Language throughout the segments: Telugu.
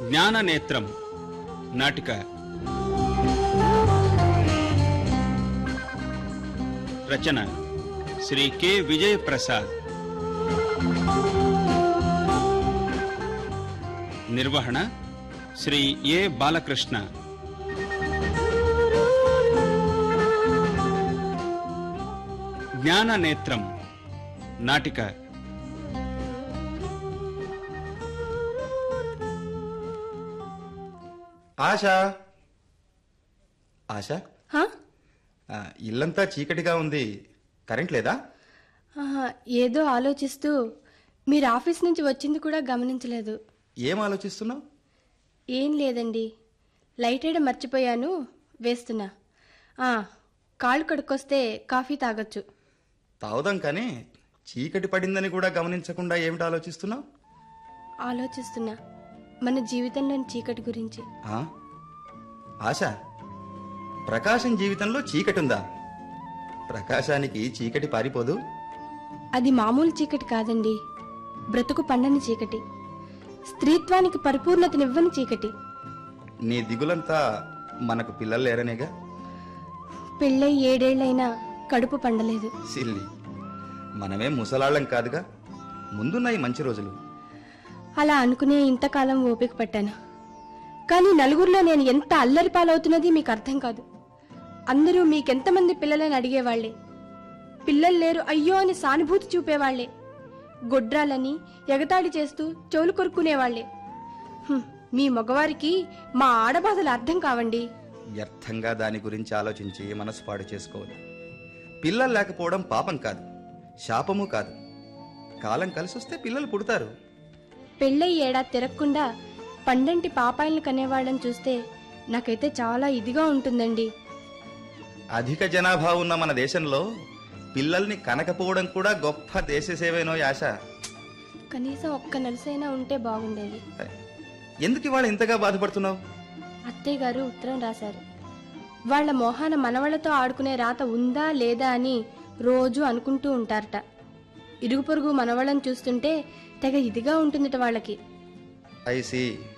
జ్ఞాననేత్రం నాటిక రచన శ్రీ కె విజయ ప్రసాద్ నిర్వహణ శ్రీ ఏ బాలకృష్ణ జ్ఞాననేత్రం నాటిక ఆశ ఆశ హా? ఆ, ఇల్లంతా చీకటిగా ఉంది కరెంట్ లేదా ఆహా, ఏదో ఆలోచిస్తూ మీరు ఆఫీస్ నుంచి వచ్చింది కూడా గమనించలేదు ఏం ఆలోచిస్తున్నావు ఏం లేదండి లైట్ వేయడం మర్చిపోయాను వేస్తున్నా ఆ, కాళ్ళు కడుక్కొస్తే కాఫీ తాగొచ్చు తాగుదాం కానీ చీకటి పడిందని కూడా గమనించకుండా ఏమిటి ఆలోచిస్తున్నావు ఆలోచిస్తున్నా మన జీవితంలోని చీకటి గురించి ఆ? ఆశ ప్రకాశం జీవితంలో చీకటి ఉందా ప్రకాశానికి చీకటి పారిపోదు అది మామూలు చీకటి కాదండి బ్రతుకు పండని చీకటి స్త్రీత్వానికి పరిపూర్ణతనివ్వని చీకటి నీ దిగులంతా మనకు పిల్లలు లేరనేగా పెళ్ళై ఏడేళ్లైనా కడుపు పండలేదు సిల్లి మనమే ముసలాళ్ళం కాదుగా ముందున్నాయి మంచి రోజులు అలా అనుకునే ఇంతకాలం ఓపిక పట్టాను కానీ నలుగురిలో నేను ఎంత అల్లరి పాలవుతున్నది మీకు అర్థం కాదు అందరూ మీకెంతమంది పిల్లలని అడిగేవాళ్లే పిల్లలు లేరు అయ్యో అని సానుభూతి చూపేవాళ్లే గొడ్రాలని ఎగతాళి చేస్తూ చెవులు కొరుక్కునేవాళ్లే హ్మ్, మీ మగవారికి మా ఆడబాధలు అర్థం కావండి వ్యర్థంగా దాని గురించి ఆలోచించి మనసు పాడు చేసుకోవద్దు పిల్లలు లేకపోవడం పాపం కాదు శాపము కాదు కాలం కలిసొస్తే పిల్లలు పుడతారు పెళ్ళై ఏడా తిరగకుండా పండంటి పాపాయిలను కనేవాళ్ళని చూస్తే నాకైతే చాలా ఇదిగా ఉంటుందండి అధిక జనాభా ఉన్న మన దేశంలో పిల్లల్ని కనకపోవడం కూడా గొప్ప దేశ సేవేనో యాశ కనీసం ఒక్క నలుసైనా ఉంటే బాగుండేది ఎందుకు ఇవాళ ఇంతగా బాధపడుతున్నావు అత్తయ్య గారు ఉత్తరం రాశారు వాళ్ళ మోహాన మనవళ్లతో ఆడుకునే రాత ఉందా లేదా అని రోజు అనుకుంటూ ఉంటారట ఇరుగు పొరుగు మనవళ్ళని చూస్తుంటే తెగ ఇదిగా ఉంటుందట వాళ్ళకి ఐసి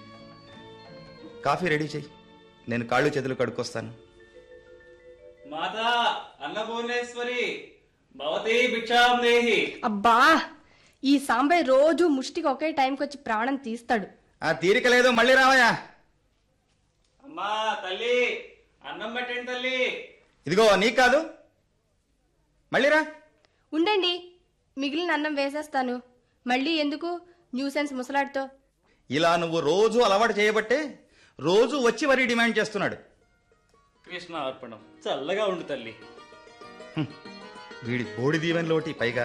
కాఫీ రెడీ చెయ్యి నేను కాళ్ళు చేతులు కడుక్కొస్తాను మాతా అన్నపూర్ణేశ్వరి భవతి భిక్షాం దేహి అబ్బా ఈ సాంబయ్య రోజు ముష్టికి ఒకే టైంకి వచ్చి ప్రాణం తీస్తాడు ఆ తీరిక లేదు మళ్ళీ రావయ్యా అమ్మా తల్లి అన్నం పెట్టండి తల్లి ఇదిగో నీ కాదు మళ్ళీ రా ఉండండి మిగిలిన అన్నం వేసేస్తాను మళ్ళీ ఎందుకు న్యూసెన్స్ ముసలాడితో ఇలా నువ్వు రోజు అలవాటు చేయబట్టే రోజు వచ్చి వరి డిమాండ్ చేస్తున్నాడు కృష్ణ అర్పణం చల్లగా ఉండు తల్లి హ్మ్. వీడి బోడి దీవెనలోటి పైగా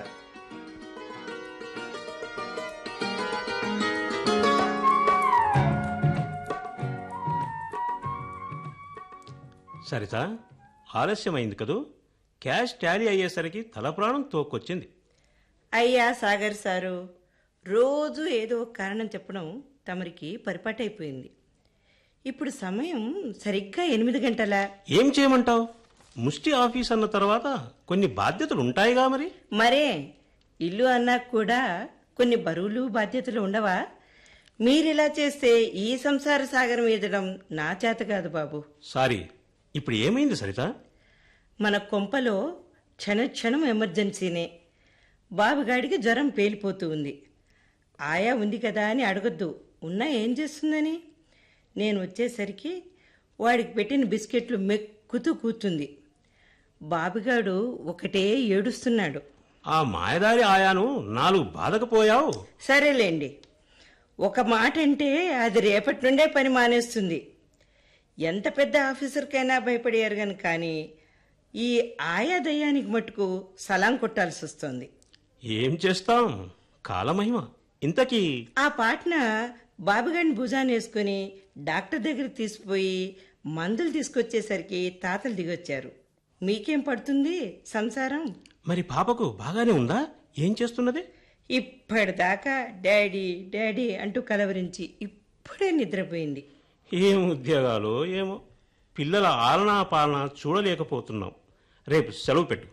సరిత ఆలస్యమైంది కదూ క్యాష్ టాలీ అయ్యేసరికి తల ప్రాణం తోకొచ్చింది అయ్యా సాగర్ సారు రోజు ఏదో ఒక కారణం చెప్పడం తమరికి పరిపాటైపోయింది ఇప్పుడు సమయం సరిగ్గా ఎనిమిది గంటల ఏం చేయమంటావు ముష్టి ఆఫీస్ అన్న తర్వాత కొన్ని బాధ్యతలు ఉంటాయిగా మరి మరే ఇల్లు అన్నాక కూడా కొన్ని బరువులు బాధ్యతలు ఉండవా మీరిలా చేస్తే ఈ సంసార సాగరం ఈదడం నా చేత కాదు బాబు సారీ ఇప్పుడు ఏమైంది సరిత మన కొంపలో క్షణ క్షణం ఎమర్జెన్సీనే బాబుగాడికి జ్వరం పేలిపోతూ ఉంది ఆయా ఉంది కదా అని అడగొద్దు ఉన్నా ఏం చేస్తుందని నేను వచ్చేసరికి వాడికి పెట్టిన బిస్కెట్లు మెక్కుతూ కూర్చుంది బాబుగాడు ఒకటే ఏడుస్తున్నాడు ఆ మాయదారి ఆయాను నాలుగు బాధకపోయావు సరేలేండి ఒక మాట అంటే అది రేపటి నుండే పని మానేస్తుంది ఎంత పెద్ద ఆఫీసర్కైనా భయపడేయారు గని కానీ ఈ ఆయా దయ్యానికి మటుకు సలాం కొట్టాల్సి వస్తుంది ఏం చేస్తాం కాలమహిమ ఇంతకీ ఆ పాటన బాబుగాడిని భుజాన్ని వేసుకుని డాక్టర్ దగ్గరికి తీసుకుపోయి మందులు తీసుకొచ్చేసరికి తాతలు దిగొచ్చారు మీకేం పడుతుంది సంసారం మరి పాపకు బాగానే ఉందా ఏం చేస్తున్నది ఇప్పటిదాకా డాడీ డాడీ అంటూ కలవరించి ఇప్పుడే నిద్రపోయింది ఏం ఉద్యోగాలు ఏమో పిల్లల ఆలనా పాలన చూడలేకపోతున్నాం రేపు సెలవు పెట్టు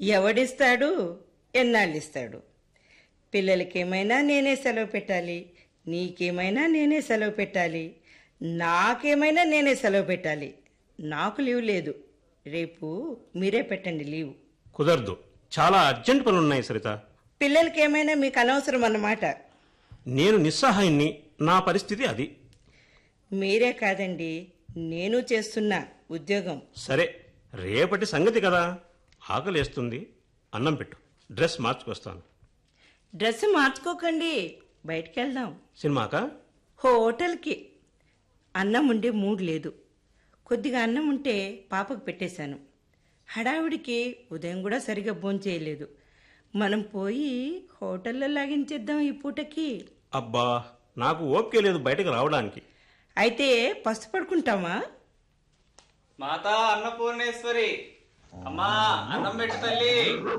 ఎవడిస్తాడు ఎన్నాళ్ళు ఇస్తాడు పిల్లలకేమైనా నేనే సెలవు పెట్టాలి నీకేమైనా నేనే సెలవు పెట్టాలి నాకేమైనా నేనే సెలవు పెట్టాలి నాకు లీవ్ లేదు రేపు మీరే పెట్టండి లీవ్ కుదరదు చాలా అర్జెంట్ పనులు ఉన్నాయి సరిత పిల్లలకి ఏమైనా మీకు అనవసరం అన్నమాట నేను నిస్సహాయాన్ని నా పరిస్థితి అది మీరే కాదండి నేను చేస్తున్నా ఉద్యోగం సరే రేపటి సంగతి కదా ఆకలేస్తుంది అన్నం పెట్టు డ్రెస్ మార్చుకొస్తాను డ్రెస్ మార్చుకోకండి బయటికి వెళ్దాం సినిమాకా హోటల్కి అన్నం ఉండే మూడ్ లేదు కొద్దిగా అన్నం ఉంటే పాపకు పెట్టేశాను హడావిడికి ఉదయం కూడా సరిగా భోంచేయలేదు మనం పోయి హోటల్లో లాగించేద్దాం ఈ పూటకి అబ్బా నాకు ఓపిక లేదు బయటకు రావడానికి అయితే పస్తు పడుకుంటామా మాతా అన్నపూర్ణేశ్వరి అమ్మా అన్నం పెట్టు తల్లి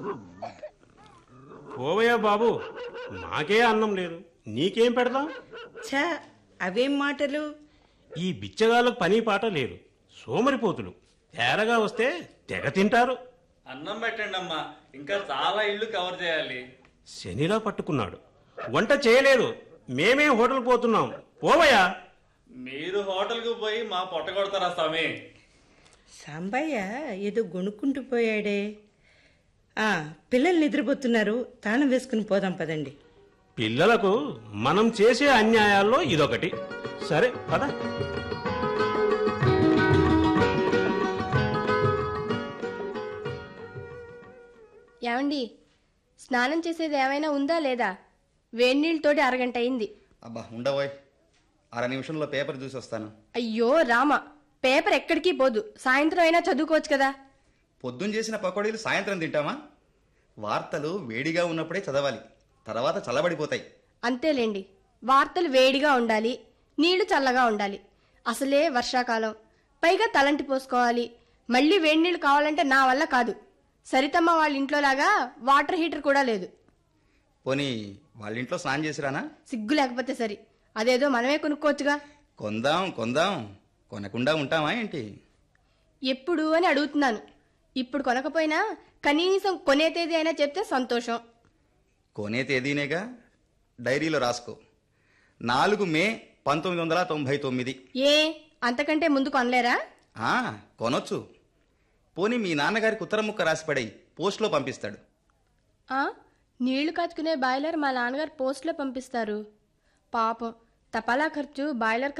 పోవయ్యా బాబు నాకే అన్నం లేదు నీకేం పెడదాం ఛా అవేం మాటలు ఈ బిచ్చగాళ్ళకు పని పాట లేదు సోమరిపోతులు తేరగా వస్తే తెగ తింటారు అన్నం పెట్టండి అమ్మా ఇంకా చాలా ఇళ్ళు కవర్ చేయాలి శనిలా పట్టుకున్నాడు వంట చేయలేదు మేమే హోటల్ పోతున్నాం పోవయ్యా మీరు హోటల్కి పోయి మా పొట్ట కొడతారా స్వామి సాంబయ్య ఏదో గొనుక్కుంటూ పోయాడే ఆ, పిల్లలు నిద్రపోతున్నారు తాళం వేసుకుని పోదాం పదండి పిల్లలకు మనం చేసే అన్యాయాల్లో ఇదొకటి సరే పద ఏమండి స్నానం చేసేది ఏమైనా ఉందా లేదా వేడినీళ్ళతోటి అరగంట అయింది అబ్బా ఉండబోయ్ అర నిమిషంలో పేపర్ చూసి వస్తాను అయ్యో రామ పేపర్ ఎక్కడికి పోదు సాయంత్రం అయినా చదువుకోవచ్చు కదా పొద్దున్న చేసిన పకోడీలు సాయంత్రం తింటామా వార్తలు వేడిగా ఉన్నప్పుడే చదవాలి తర్వాత చల్లబడిపోతాయి అంతేలేండి వార్తలు వేడిగా ఉండాలి నీళ్లు చల్లగా ఉండాలి అసలే వర్షాకాలం పైగా తలంటి పోసుకోవాలి మళ్ళీ వేడి నీళ్ళు కావాలంటే నా వల్ల కాదు సరితమ్మ వాళ్ళ ఇంట్లో లాగా వాటర్ హీటర్ కూడా లేదు పోనీ వాళ్ళ ఇంట్లో స్నానం చేసిరానా సిగ్గు లేకపోతే సరి అదేదో మనమే కొనుక్కోవచ్చుగా కొందాం కొందాం కొనకుండా ఉంటామా ఏంటి ఎప్పుడు అని అడుగుతున్నాను ఇప్పుడు కొనకపోయినా కనీసం కొనే తేదీ అయినా చెప్తే సంతోషం కొనే తేదీనేగా డైరీలో రాసుకో నాలుగు మే పంతొమ్మిది వందల తొంభై తొమ్మిది ఏ అంతకంటే ముందు కొనలేరా ఆ, కొనొచ్చు పోనీ మీ నాన్నగారికి ఉత్తరం ముక్క రాసి పడేయి పోస్ట్లో పంపిస్తాడు ఆ, నీళ్లు కాచుకునే బాయిలర్ మా నాన్నగారు పోస్ట్లో పంపిస్తారు పాపం తపాలా ఖర్చు బాయిలర్